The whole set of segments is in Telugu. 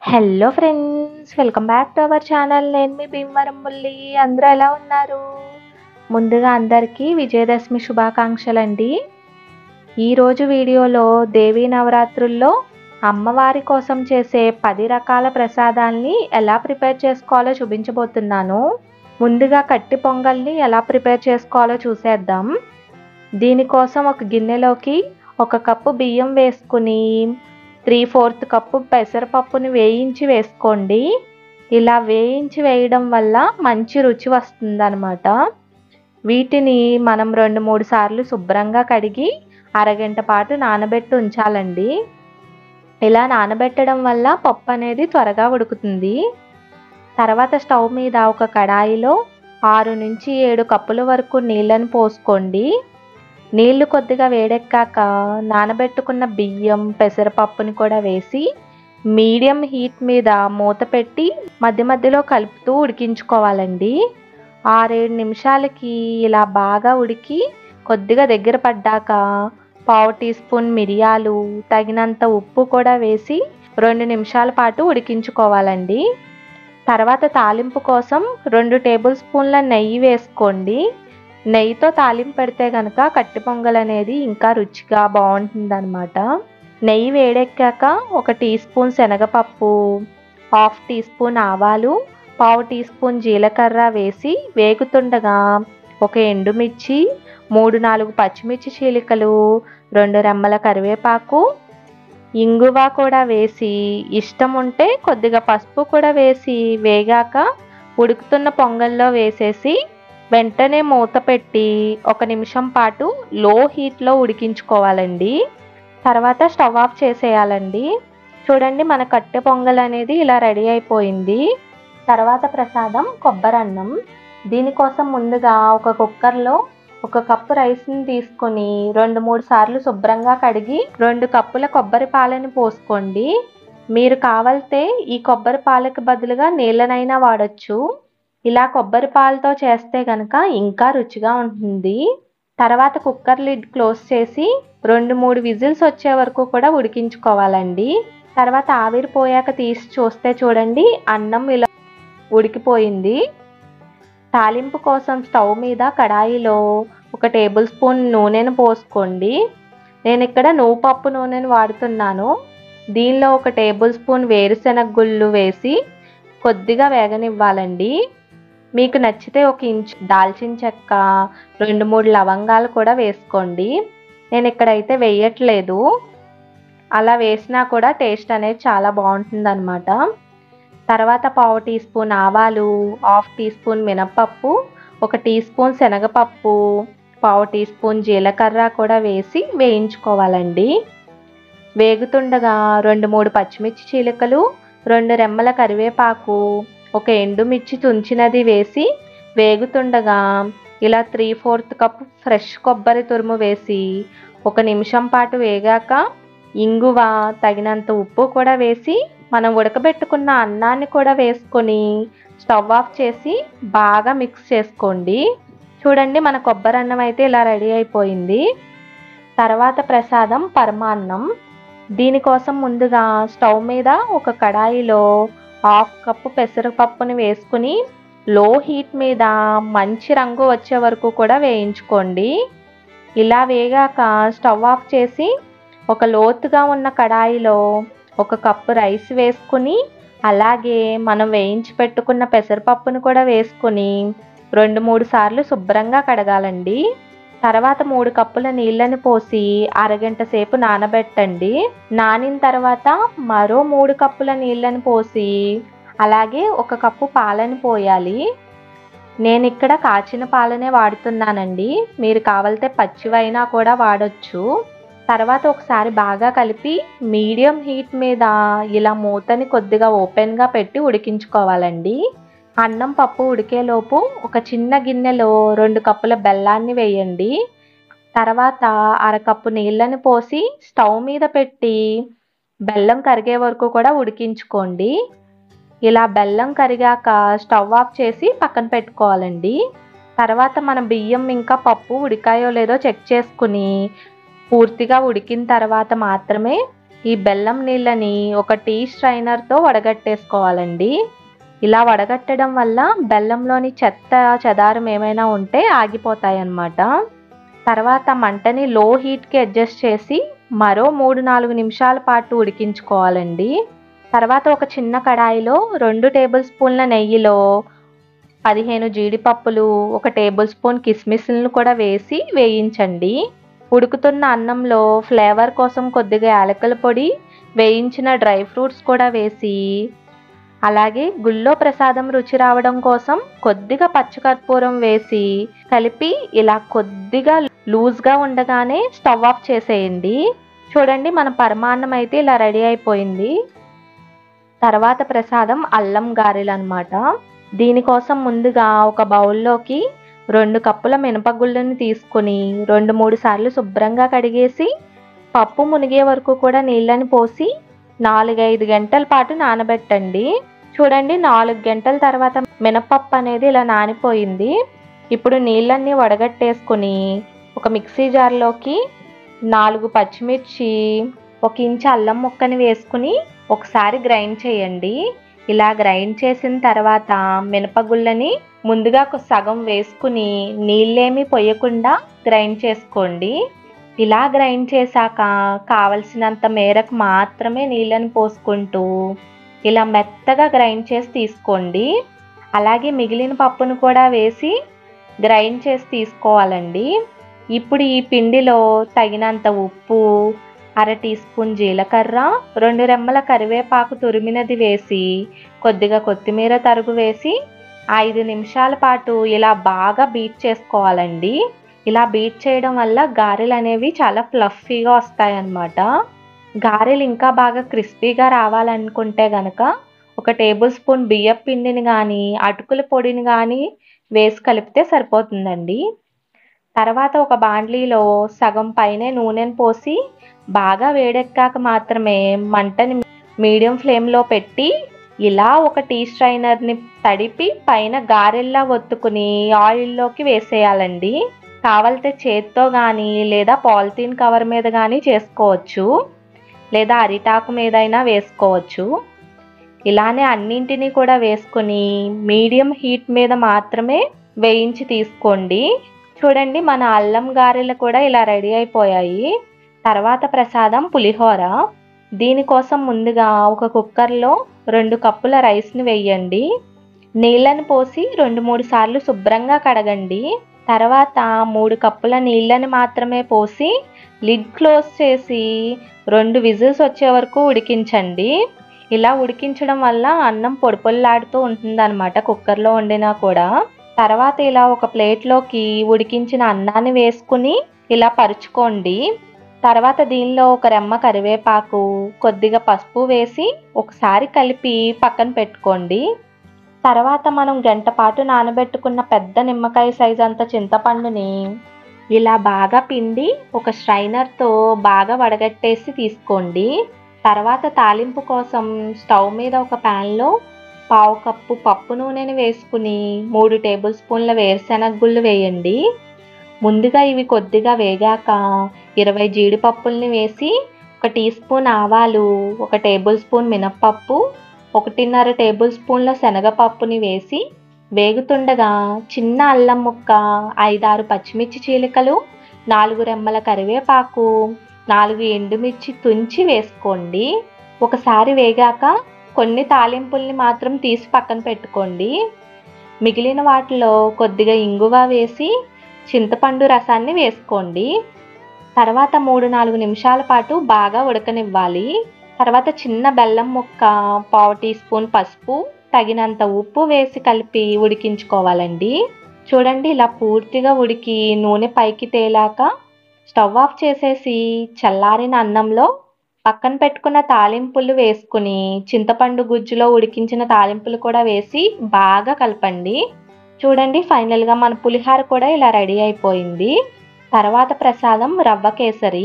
hello friends welcome back to our channel నేను మీ భీమవరం ముల్లి అందరూ ఎలా ఉన్నారు ముందుగా అందరికీ విజయదశమి శుభాకాంక్షలు అండి ఈరోజు వీడియోలో దేవీ నవరాత్రుల్లో అమ్మవారి కోసం చేసే పది రకాల ప్రసాదాల్ని ఎలా ప్రిపేర్ చేసుకోవాలో చూపించబోతున్నాను ముందుగా కట్టి పొంగల్ని ఎలా ప్రిపేర్ చేసుకోవాలో చూసేద్దాం దీనికోసం ఒక గిన్నెలోకి ఒక కప్పు బియ్యం వేసుకుని త్రీ ఫోర్త్ కప్పు పెసరపప్పుని వేయించి వేసుకోండి ఇలా వేయించి వేయడం వల్ల మంచి రుచి వస్తుందన్నమాట వీటిని మనం రెండు మూడు సార్లు శుభ్రంగా కడిగి అరగంట పాటు నానబెట్టి ఉంచాలండి ఇలా నానబెట్టడం వల్ల పప్పు అనేది త్వరగా ఉడుకుతుంది తర్వాత స్టవ్ మీద ఒక కడాయిలో ఆరు నుంచి ఏడు కప్పుల వరకు నీళ్ళని పోసుకోండి నీళ్లు కొద్దిగా వేడెక్కాక నానబెట్టుకున్న బియ్యం పెసరపప్పుని కూడా వేసి మీడియం హీట్ మీద మూత పెట్టి మధ్య మధ్యలో కలుపుతూ ఉడికించుకోవాలండి ఆరేడు నిమిషాలకి ఇలా బాగా ఉడికి కొద్దిగా దగ్గర పడ్డాక పావు టీ స్పూన్ మిరియాలు తగినంత ఉప్పు కూడా వేసి రెండు నిమిషాల పాటు ఉడికించుకోవాలండి తర్వాత తాలింపు కోసం రెండు టేబుల్ స్పూన్ల నెయ్యి వేసుకోండి నెయ్యితో తాలింపు పెడితే కనుక కట్టి పొంగల్ అనేది ఇంకా రుచిగా బాగుంటుందన్నమాట నెయ్యి వేడెక్కాక ఒక టీ స్పూన్ శనగపప్పు హాఫ్ టీ స్పూన్ ఆవాలు పావు టీ స్పూన్ జీలకర్ర వేసి వేగుతుండగా ఒక ఎండుమిర్చి మూడు నాలుగు పచ్చిమిర్చి చీలికలు రెండు రెమ్మల కరివేపాకు ఇంగువ కూడా వేసి ఇష్టం ఉంటే కొద్దిగా పసుపు కూడా వేసి వేగాక ఉడుకుతున్న పొంగల్లో వేసేసి వెంటనే మూత పెట్టి ఒక నిమిషం పాటు లో హీట్లో ఉడికించుకోవాలండి తర్వాత స్టవ్ ఆఫ్ చేసేయాలండి చూడండి మన కట్టె పొంగల్ అనేది ఇలా రెడీ అయిపోయింది తర్వాత ప్రసాదం కొబ్బరన్నం దీనికోసం ముందుగా ఒక కుక్కర్లో ఒక కప్పు రైస్ని తీసుకొని రెండు మూడు సార్లు శుభ్రంగా కడిగి రెండు కప్పుల కొబ్బరి పాలని పోసుకోండి మీరు కావాలితే ఈ కొబ్బరి పాలకు బదులుగా నీళ్ళనైనా వాడచ్చు ఇలా కొబ్బరి పాలతో చేస్తే కనుక ఇంకా రుచిగా ఉంటుంది తర్వాత కుక్కర్ లిడ్ క్లోజ్ చేసి రెండు మూడు విజిల్స్ వచ్చే వరకు కూడా ఉడికించుకోవాలండి తర్వాత ఆవిరి పోయాక తీసి చూస్తే చూడండి అన్నం ఇలా ఉడికిపోయింది తాలింపు కోసం స్టవ్ మీద కడాయిలో ఒక టేబుల్ స్పూన్ నూనెను పోసుకోండి నేను ఇక్కడ నువ్వు పప్పు నూనెను వాడుతున్నాను దీనిలో ఒక టేబుల్ స్పూన్ వేరుశెనగ గుళ్ళు వేసి కొద్దిగా వేగనివ్వాలండి మీకు నచ్చితే ఒక ఇంచు దాల్చిన చెక్క రెండు మూడు లవంగాలు కూడా వేసుకోండి నేను ఇక్కడైతే వేయట్లేదు అలా వేసినా కూడా టేస్ట్ అనేది చాలా బాగుంటుంది అనమాట తర్వాత పావు టీ స్పూన్ ఆవాలు హాఫ్ టీ స్పూన్ మినపప్పు ఒక టీ స్పూన్ శనగపప్పు పావు టీ స్పూన్ జీలకర్ర కూడా వేసి వేయించుకోవాలండి వేగుతుండగా రెండు మూడు పచ్చిమిర్చి చీలికలు రెండు రెమ్మల కరివేపాకు ఒక ఎండుమిర్చి తుంచినది వేసి వేగుతుండగా ఇలా త్రీ ఫోర్త్ కప్ ఫ్రెష్ కొబ్బరి తురుము వేసి ఒక నిమిషం పాటు వేగాక ఇంగువ తగినంత ఉప్పు కూడా వేసి మనం ఉడకబెట్టుకున్న అన్నాన్ని కూడా వేసుకొని స్టవ్ ఆఫ్ చేసి బాగా మిక్స్ చేసుకోండి చూడండి మన కొబ్బరి అన్నం అయితే ఇలా రెడీ అయిపోయింది తర్వాత ప్రసాదం పరమాన్నం దీనికోసం ముందుగా స్టవ్ మీద ఒక కడాయిలో హాఫ్ కప్పు పెసరపప్పుని వేసుకుని లో హీట్ మీద మంచి రంగు వచ్చే వరకు కూడా వేయించుకోండి ఇలా వేగాక స్టవ్ ఆఫ్ చేసి ఒక లోతుగా ఉన్న కడాయిలో ఒక కప్పు రైస్ వేసుకుని అలాగే మనం వేయించి పెట్టుకున్న పెసరపప్పును కూడా వేసుకుని రెండు మూడు సార్లు శుభ్రంగా కడగాలండి తర్వాత మూడు కప్పుల నీళ్ళని పోసి అరగంట సేపు నానబెట్టండి నానిన తర్వాత మరో మూడు కప్పుల నీళ్ళని పోసి అలాగే ఒక కప్పు పాలని పోయాలి నేను ఇక్కడ కాచిన పాలనే వాడుతున్నానండి మీరు కావాలితే పచ్చివైనా కూడా వాడచ్చు తర్వాత ఒకసారి బాగా కలిపి మీడియం హీట్ మీద ఇలా మూతని కొద్దిగా ఓపెన్గా పెట్టి ఉడికించుకోవాలండి అన్నం పప్పు ఉడికేలోపు ఒక చిన్న గిన్నెలో రెండు కప్పుల బెల్లాన్ని వేయండి తర్వాత అరకప్పు నీళ్ళని పోసి స్టవ్ మీద పెట్టి బెల్లం కరిగే వరకు కూడా ఉడికించుకోండి ఇలా బెల్లం కరిగాక స్టవ్ ఆఫ్ చేసి పక్కన పెట్టుకోవాలండి తర్వాత మన బియ్యం ఇంకా పప్పు ఉడికాయో లేదో చెక్ చేసుకుని పూర్తిగా ఉడికిన తర్వాత మాత్రమే ఈ బెల్లం నీళ్ళని ఒక టీ స్ట్రైనర్తో వడగట్టేసుకోవాలండి ఇలా వడగట్టడం వల్ల బెల్లంలోని చెత్త చెదారం ఏమైనా ఉంటే ఆగిపోతాయి అన్నమాట తర్వాత మంటని లో హీట్కి అడ్జస్ట్ చేసి మరో మూడు నాలుగు నిమిషాల పాటు ఉడికించుకోవాలండి తర్వాత ఒక చిన్న కడాయిలో రెండు టేబుల్ స్పూన్ల నెయ్యిలో పదిహేను జీడిపప్పులు ఒక టేబుల్ స్పూన్ కిస్మిస్లను కూడా వేసి వేయించండి ఉడుకుతున్న అన్నంలో ఫ్లేవర్ కోసం కొద్దిగా యాలకుల పొడి వేయించిన డ్రై ఫ్రూట్స్ కూడా వేసి అలాగే గుళ్ళో ప్రసాదం రుచి రావడం కోసం కొద్దిగా పచ్చకర్పూరం వేసి కలిపి ఇలా కొద్దిగా లూజ్గా ఉండగానే స్టవ్ ఆఫ్ చేసేయండి చూడండి మన పరమాన్నం అయితే ఇలా రెడీ అయిపోయింది తర్వాత ప్రసాదం అల్లం గారెలు అనమాట దీనికోసం ముందుగా ఒక బౌల్లోకి రెండు కప్పుల మినపగుళ్ళని తీసుకొని రెండు మూడు సార్లు శుభ్రంగా కడిగేసి పప్పు మునిగే వరకు కూడా నీళ్ళని పోసి నాలుగైదు గంటల పాటు నానబెట్టండి చూడండి నాలుగు గంటల తర్వాత మినపప్పు అనేది ఇలా నానిపోయింది ఇప్పుడు నీళ్ళన్నీ వడగట్టేసుకుని ఒక మిక్సీ జార్లోకి నాలుగు పచ్చిమిర్చి ఒక ఇంచు అల్లం ముక్కని వేసుకుని ఒకసారి గ్రైండ్ చేయండి ఇలా గ్రైండ్ చేసిన తర్వాత మినపగుళ్ళని ముందుగా ఒక సగం వేసుకుని నీళ్ళేమీ పొయ్యకుండా గ్రైండ్ చేసుకోండి ఇలా గ్రైండ్ చేశాక కావలసినంత మేరకు మాత్రమే నీళ్ళని పోసుకుంటూ ఇలా మెత్తగా గ్రైండ్ చేసి తీసుకోండి అలాగే మిగిలిన పప్పును కూడా వేసి గ్రైండ్ చేసి తీసుకోవాలండి ఇప్పుడు ఈ పిండిలో తగినంత ఉప్పు అర టీ స్పూన్ జీలకర్ర రెండు రెమ్మల కరివేపాకు తురిమినది వేసి కొద్దిగా కొత్తిమీర తరుగు వేసి ఐదు నిమిషాల పాటు ఇలా బాగా బీట్ చేసుకోవాలండి ఇలా బీట్ చేయడం వల్ల గారెలు అనేవి చాలా ఫ్లఫీగా వస్తాయన్నమాట గారెలు ఇంకా బాగా క్రిస్పీగా రావాలనుకుంటే గనక ఒక టేబుల్ స్పూన్ బియ్యం పిండిని కానీ అటుకుల పొడిని కానీ వేసి కలిపితే సరిపోతుందండి తర్వాత ఒక బాండ్లీలో సగం పైనే నూనెను పోసి బాగా వేడెక్కాక మాత్రమే మంటని మీడియం ఫ్లేమ్లో పెట్టి ఇలా ఒక టీ స్ట్రైనర్ని తడిపి పైన గారెల్లా ఒత్తుకుని ఆయిల్లోకి వేసేయాలండి కావాలితే చేత్తో కానీ లేదా పాలిథీన్ కవర్ మీద కానీ చేసుకోవచ్చు లేదా అరిటాకు మీదైనా వేసుకోవచ్చు ఇలానే అన్నింటినీ కూడా వేసుకొని మీడియం హీట్ మీద మాత్రమే వేయించి తీసుకోండి చూడండి మన అల్లం గారెలు కూడా ఇలా రెడీ అయిపోయాయి తర్వాత ప్రసాదం పులిహోర దీనికోసం ముందుగా ఒక కుక్కర్లో రెండు కప్పుల రైస్ని వేయండి నీళ్ళని పోసి రెండు మూడు సార్లు శుభ్రంగా కడగండి తర్వాత మూడు కప్పుల నీళ్ళని మాత్రమే పోసి లిడ్ క్లోజ్ చేసి రెండు విజిల్స్ వచ్చే వరకు ఉడికించండి ఇలా ఉడికించడం వల్ల అన్నం పొడిపొల్లాడుతూ ఉంటుందన్నమాట కుక్కర్లో వండినా కూడా తర్వాత ఇలా ఒక ప్లేట్లోకి ఉడికించిన అన్నాన్ని వేసుకుని ఇలా పరుచుకోండి తర్వాత దీనిలో ఒక రెమ్మ కరివేపాకు కొద్దిగా పసుపు వేసి ఒకసారి కలిపి పక్కన పెట్టుకోండి తర్వాత మనం గంట పాటు నానబెట్టుకున్న పెద్ద నిమ్మకాయ సైజ్ అంత చింతపండుని ఇలా బాగా పిండి ఒక స్ట్రైనర్తో బాగా వడగట్టేసి తీసుకోండి తర్వాత తాలింపు కోసం స్టవ్ మీద ఒక ప్యాన్లో పావు కప్పు పప్పు నూనెని వేసుకుని మూడు టేబుల్ స్పూన్ల వేరుశెనగ గుళ్ళు వేయండి ముందుగా ఇవి కొద్దిగా వేగాక ఇరవై జీడిపప్పుల్ని వేసి ఒక టీ స్పూన్ ఆవాలు ఒక టేబుల్ స్పూన్ మినప్పప్పు ఒకటిన్నర టేబుల్ స్పూన్ల శనగపప్పుని వేసి వేగుతుండగా చిన్న అల్లం ముక్క ఐదారు పచ్చిమిర్చి చీలికలు నాలుగు రెమ్మల కరివేపాకు నాలుగు ఎండుమిర్చి తుంచి వేసుకోండి ఒకసారి వేగాక కొన్ని తాలింపుల్ని మాత్రం తీసి పక్కన పెట్టుకోండి మిగిలిన వాటిలో కొద్దిగా ఇంగువ వేసి చింతపండు రసాన్ని వేసుకోండి తర్వాత మూడు నాలుగు నిమిషాల పాటు బాగా ఉడకనివ్వాలి తర్వాత చిన్న బెల్లం ముక్క పావు టీ స్పూన్ పసుపు తగినంత ఉప్పు వేసి కలిపి ఉడికించుకోవాలండి చూడండి ఇలా పూర్తిగా ఉడికి నూనె పైకి తేలాక స్టవ్ ఆఫ్ చేసేసి చల్లారిన అన్నంలో పక్కన పెట్టుకున్న తాలింపులు వేసుకుని చింతపండు గుజ్జులో ఉడికించిన తాలింపులు కూడా వేసి బాగా కలపండి చూడండి ఫైనల్గా మన పులిహార కూడా ఇలా రెడీ అయిపోయింది తర్వాత ప్రసాదం రవ్వ కేసరి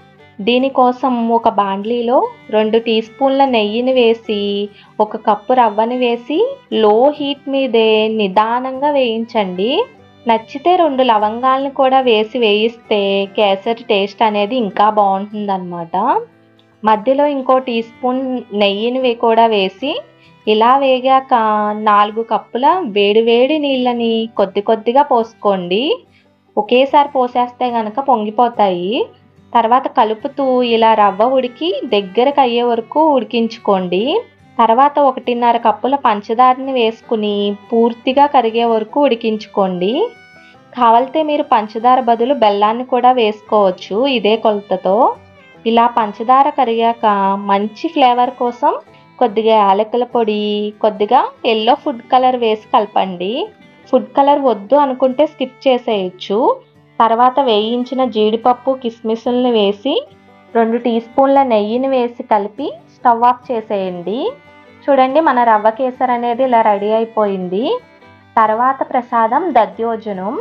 దీనికోసం ఒక బాండ్లీలో రెండు టీ స్పూన్ల నెయ్యిని వేసి ఒక కప్పు రవ్వని వేసి లో హీట్ మీదే నిదానంగా వేయించండి నచ్చితే రెండు లవంగాలను కూడా వేసి వేయిస్తే కేసరి టేస్ట్ అనేది ఇంకా బాగుంటుందన్నమాట మధ్యలో ఇంకో టీ స్పూన్ నెయ్యిని వే- కూడా వేసి ఇలా వేగాక నాలుగు కప్పుల వేడివేడి నీళ్ళని కొద్ది కొద్దిగా పోసుకోండి ఒకేసారి పోసేస్తే గనక పొంగిపోతాయి తర్వాత కలుపుతూ ఇలా రవ్వ ఉడికి దగ్గరకు అయ్యే వరకు ఉడికించుకోండి తర్వాత ఒకటిన్నర కప్పుల పంచదారని వేసుకుని పూర్తిగా కరిగే వరకు ఉడికించుకోండి కావాలితే మీరు పంచదార బదులు బెల్లాన్ని కూడా వేసుకోవచ్చు ఇదే కొలతతో ఇలా పంచదార కరిగాక మంచి ఫ్లేవర్ కోసం కొద్దిగా యాలకుల పొడి కొద్దిగా ఎల్లో ఫుడ్ కలర్ వేసి కలపండి ఫుడ్ కలర్ వద్దు అనుకుంటే స్కిప్ చేసేయచ్చు తర్వాత వేయించిన జీడిపప్పు కిస్మిస్ని వేసి రెండు టీ స్పూన్ల నెయ్యిని వేసి కలిపి స్టవ్ ఆఫ్ చేసేయండి చూడండి మన రవ్వ కేసర్ అనేది ఇలా రెడీ అయిపోయింది తర్వాత ప్రసాదం దద్యోజనం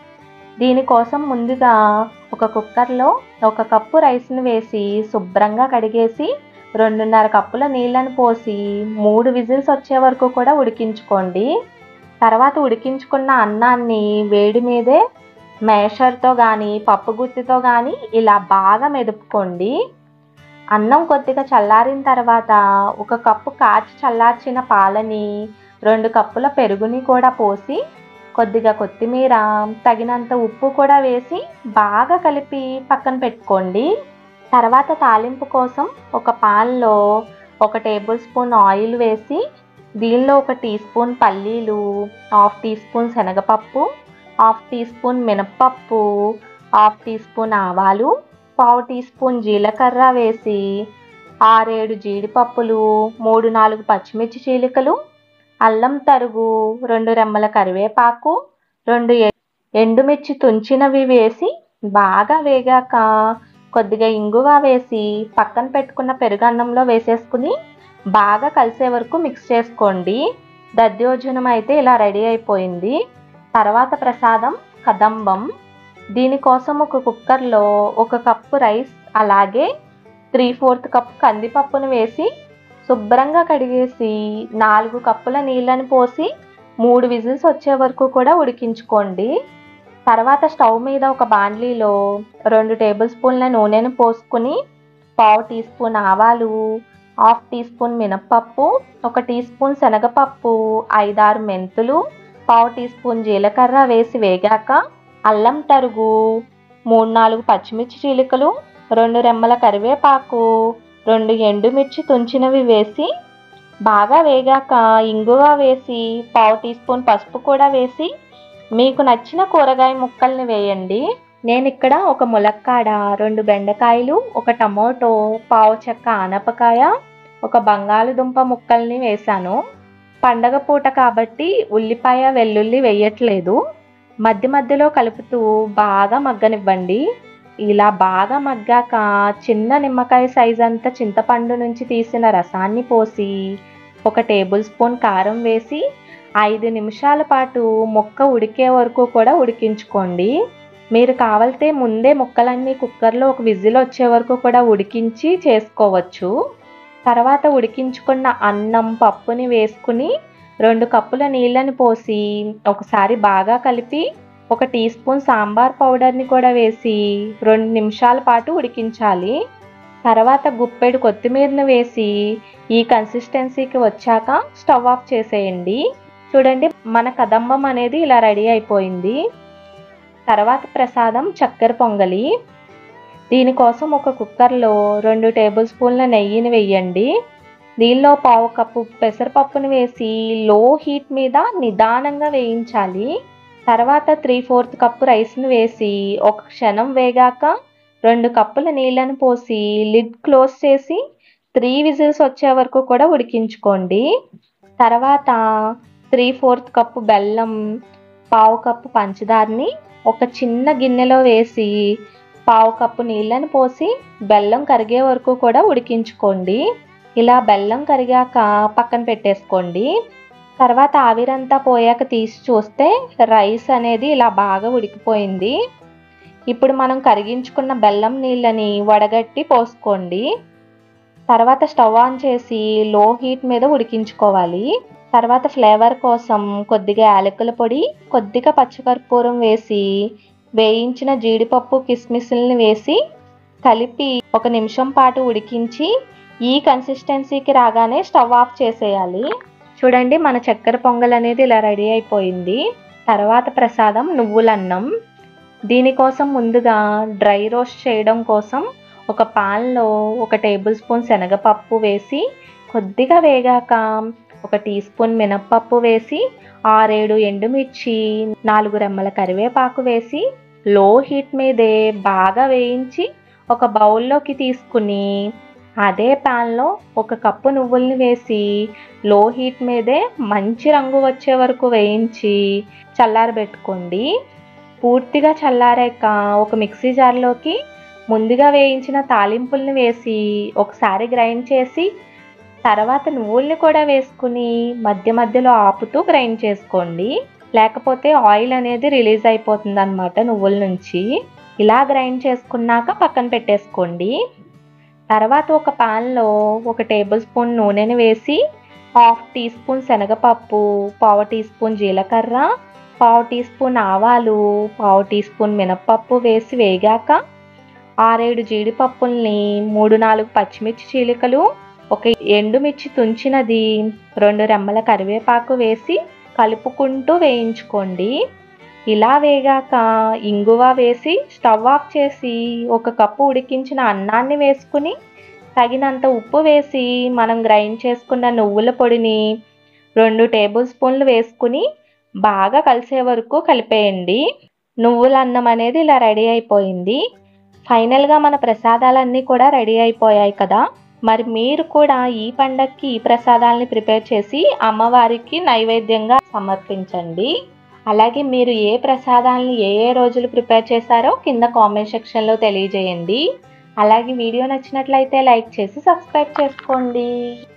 దీనికోసం ముందుగా ఒక కుక్కర్లో ఒక కప్పు రైస్ని వేసి శుభ్రంగా కడిగేసి రెండున్నర కప్పుల నీళ్ళని పోసి మూడు విజిల్స్ వచ్చే వరకు కూడా ఉడికించుకోండి తర్వాత ఉడికించుకున్న అన్నాన్ని వేడి మీదే మేషర్తో కానీ పప్పు గుత్తితో కానీ ఇలా బాగా మెదుపుకోండి అన్నం కొద్దిగా చల్లారిన తర్వాత ఒక కప్పు కాచి చల్లార్చిన పాలని రెండు కప్పుల పెరుగుని కూడా పోసి కొద్దిగా కొత్తిమీర తగినంత ఉప్పు కూడా వేసి బాగా కలిపి పక్కన పెట్టుకోండి తర్వాత తాలింపు కోసం ఒక పాన్లో ఒక టేబుల్ స్పూన్ ఆయిల్ వేసి దీనిలో ఒక టీ స్పూన్ పల్లీలు హాఫ్ టీ స్పూన్ శనగపప్పు హాఫ్ టీ స్పూన్ మినప్పప్పు హాఫ్ టీ స్పూన్ ఆవాలు పావు టీ స్పూన్ జీలకర్ర వేసి ఆరేడు జీడిపప్పులు మూడు నాలుగు పచ్చిమిర్చి చీలికలు అల్లం తరుగు రెండు రెమ్మల కరివేపాకు రెండు ఎ- ఎండుమిర్చి తుంచినవి వేసి బాగా వేగాక కొద్దిగా ఇంగువ వేసి పక్కన పెట్టుకున్న పెరుగన్నంలో వేసేసుకుని బాగా కలిసే వరకు మిక్స్ చేసుకోండి దద్యోజనం అయితే ఇలా రెడీ అయిపోయింది తర్వాత ప్రసాదం కదంబం దీనికోసం ఒక కుక్కర్లో ఒక కప్పు రైస్ అలాగే త్రీ ఫోర్త్ కప్ కందిపప్పును వేసి శుభ్రంగా కడిగేసి నాలుగు కప్పుల నీళ్ళని పోసి మూడు విజిల్స్ వచ్చే వరకు కూడా ఉడికించుకోండి తర్వాత స్టవ్ మీద ఒక బాండ్లీలో రెండు టేబుల్ స్పూన్ల నూనెను పోసుకుని పావు టీ స్పూన్ ఆవాలు హాఫ్ టీ స్పూన్ మినప్పప్పు ఒక టీ స్పూన్ శనగపప్పు ఐదారు మెంతులు పావు టీ స్పూన్ జీలకర్ర వేసి వేగాక అల్లం తరుగు మూడు నాలుగు పచ్చిమిర్చి చీలికలు రెండు రెమ్మల కరివేపాకు రెండు ఎండుమిర్చి తుంచినవి వేసి బాగా వేగాక ఇంగువ వేసి పావు టీ స్పూన్ పసుపు కూడా వేసి మీకు నచ్చిన కూరగాయ ముక్కల్ని వేయండి నేను ఇక్కడ ఒక ములక్కాడ రెండు బెండకాయలు ఒక టమోటో పావు చెక్క ఆనపకాయ ఒక బంగాళదుంప ముక్కల్ని వేశాను పండగ పూట కాబట్టి ఉల్లిపాయ వెల్లుల్లి వేయట్లేదు మధ్య మధ్యలో కలుపుతూ బాగా మగ్గనివ్వండి ఇలా బాగా మగ్గాక చిన్న నిమ్మకాయ సైజ్ అంత చింతపండు నుంచి తీసిన రసాన్ని పోసి ఒక టేబుల్ స్పూన్ కారం వేసి ఐదు నిమిషాల పాటు ముక్క ఉడికే వరకు కూడా ఉడికించుకోండి మీరు కావాలితే ముందే ముక్కలన్నీ కుక్కర్లో ఒక విజిల్ వచ్చే వరకు కూడా ఉడికించి చేసుకోవచ్చు తర్వాత ఉడికించుకున్న అన్నం పప్పుని వేసుకుని రెండు కప్పుల నీళ్ళని పోసి ఒకసారి బాగా కలిపి ఒక టీ స్పూన్ సాంబార్ పౌడర్ని కూడా వేసి రెండు నిమిషాల పాటు ఉడికించాలి తర్వాత గుప్పెడు కొత్తిమీరని వేసి ఈ కన్సిస్టెన్సీకి వచ్చాక స్టవ్ ఆఫ్ చేసేయండి చూడండి మన కదంబం అనేది ఇలా రెడీ అయిపోయింది తర్వాత ప్రసాదం చక్కెర పొంగలి దీనికోసం ఒక కుక్కర్లో రెండు టేబుల్ స్పూన్ల నెయ్యిని వేయండి దీనిలో పావు కప్పు పెసరపప్పుని వేసి లో హీట్ మీద నిదానంగా వేయించాలి తర్వాత త్రీ ఫోర్త్ కప్పు రైస్ని వేసి ఒక క్షణం వేగాక రెండు కప్పుల నీళ్ళని పోసి లిడ్ క్లోజ్ చేసి త్రీ విజిల్స్ వచ్చే వరకు కూడా ఉడికించుకోండి తర్వాత త్రీ ఫోర్త్ కప్పు బెల్లం పావు కప్పు పంచదారని ఒక చిన్న గిన్నెలో వేసి పావు కప్పు నీళ్ళని పోసి బెల్లం కరిగే వరకు కూడా ఉడికించుకోండి ఇలా బెల్లం కరిగాక పక్కన పెట్టేసుకోండి తర్వాత ఆవిరంతా పోయాక తీసి చూస్తే రైస్ అనేది ఇలా బాగా ఉడికిపోయింది ఇప్పుడు మనం కరిగించుకున్న బెల్లం నీళ్ళని వడగట్టి పోసుకోండి తర్వాత స్టవ్ ఆన్ చేసి లో హీట్ మీద ఉడికించుకోవాలి తర్వాత ఫ్లేవర్ కోసం కొద్దిగా యాలకుల పొడి కొద్దిగా పచ్చికర్పూరం వేసి వేయించిన జీడిపప్పు కిస్మిస్ని వేసి కలిపి ఒక నిమిషం పాటు ఉడికించి ఈ కన్సిస్టెన్సీకి రాగానే స్టవ్ ఆఫ్ చేసేయాలి చూడండి మన చక్కెర పొంగల్ అనేది ఇలా రెడీ అయిపోయింది తర్వాత ప్రసాదం నువ్వులన్నం దీనికోసం ముందుగా డ్రై రోస్ట్ చేయడం కోసం ఒక పాన్లో ఒక టేబుల్ స్పూన్ శనగపప్పు వేసి కొద్దిగా వేగాక ఒక టీ స్పూన్ మినప్పప్పు వేసి ఆరేడు ఎండుమిర్చి నాలుగు రెమ్మల కరివేపాకు వేసి లో హీట్ మీదే బాగా వేయించి ఒక బౌల్లోకి తీసుకుని అదే ప్యాన్లో ఒక కప్పు నువ్వుల్ని వేసి లో హీట్ మీదే మంచి రంగు వచ్చే వరకు వేయించి చల్లారబెట్టుకోండి పూర్తిగా చల్లారాక ఒక మిక్సీ జార్లోకి ముందుగా వేయించిన తాలింపుల్ని వేసి ఒకసారి గ్రైండ్ చేసి తర్వాత నువ్వుల్ని కూడా వేసుకుని మధ్య మధ్యలో ఆపుతూ గ్రైండ్ చేసుకోండి లేకపోతే ఆయిల్ అనేది రిలీజ్ అయిపోతుంది అనమాట నువ్వుల నుంచి ఇలా గ్రైండ్ చేసుకున్నాక పక్కన పెట్టేసుకోండి తర్వాత ఒక పాన్లో ఒక టేబుల్ స్పూన్ నూనెని వేసి హాఫ్ టీ స్పూన్ శనగపప్పు పావు టీ స్పూన్ జీలకర్ర పావు టీ స్పూన్ ఆవాలు పావు టీ స్పూన్ మినప్పప్పు వేసి వేగాక ఆరేడు జీడిపప్పుల్ని మూడు నాలుగు పచ్చిమిర్చి చీలికలు ఒక ఎండుమిర్చి తుంచినది రెండు రెమ్మల కరివేపాకు వేసి కలుపుకుంటూ వేయించుకోండి ఇలా వేగాక ఇంగువ వేసి స్టవ్ ఆఫ్ చేసి ఒక కప్పు ఉడికించిన అన్నాన్ని వేసుకుని తగినంత ఉప్పు వేసి మనం గ్రైండ్ చేసుకున్న నువ్వుల పొడిని రెండు టేబుల్ స్పూన్లు వేసుకుని బాగా కలిసే వరకు కలిపేయండి నువ్వుల అన్నం అనేది ఇలా రెడీ అయిపోయింది ఫైనల్గా మన ప్రసాదాలన్నీ కూడా రెడీ అయిపోయాయి కదా మరి మీరు కూడా ఈ పండక్కి ఈ ప్రసాదాలని ప్రిపేర్ చేసి అమ్మవారికి నైవేద్యంగా సమర్పించండి అలాగే మీరు ఏ ప్రసాదాలని ఏ ఏ రోజులు ప్రిపేర్ చేశారో కింద కామెంట్ సెక్షన్లో తెలియజేయండి అలాగే వీడియో నచ్చినట్లయితే లైక్ చేసి సబ్స్క్రైబ్ చేసుకోండి